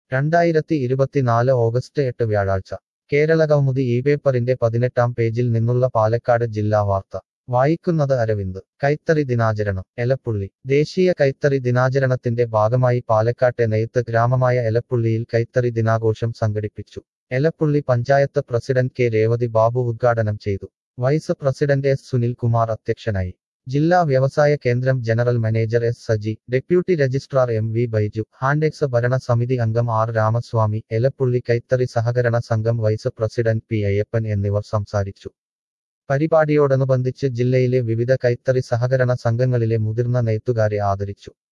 രണ്ടായിരത്തി ഇരുപത്തിനാല് ഓഗസ്റ്റ് എട്ട് വ്യാഴാഴ്ച കേരള കൗമുദി ഈ പേപ്പറിന്റെ പതിനെട്ടാം പേജിൽ നിന്നുള്ള പാലക്കാട് ജില്ലാ വാർത്ത വായിക്കുന്നത് അരവിന്ദ് കൈത്തറി ദിനാചരണം എലപ്പുള്ളി ദേശീയ കൈത്തറി ദിനാചരണത്തിന്റെ ഭാഗമായി പാലക്കാട്ടെ നെയ്ത്ത് ഗ്രാമമായ എലപ്പുള്ളിയിൽ കൈത്തറി ദിനാഘോഷം സംഘടിപ്പിച്ചു എലപ്പുള്ളി പഞ്ചായത്ത് പ്രസിഡന്റ് കെ രേവതി ബാബു ഉദ്ഘാടനം ചെയ്തു vice president S Sunil Kumar അധ്യക്ഷനായി ജില്ലാ വ്യവസായ കേന്ദ്രം general manager S Saji deputy registrar M V Baiju Hantex ഭരണ സമിതി അംഗം ആർ രാമസ്വാമി എലപ്പുള്ളി കൈത്തറി സഹകരണ സംഘം വൈസ് പ്രസിഡന്റ് പി അയ്യപ്പൻ എന്നിവർ സംസാരിച്ചു പരിപാടിയോടനുബന്ധിച്ച് ജില്ലയിലെ വിവിധ കൈത്തറി സഹകരണ സംഘങ്ങളിലെ മുതിർന്ന നെയ്ത്തുകാരെ ആദരിച്ചു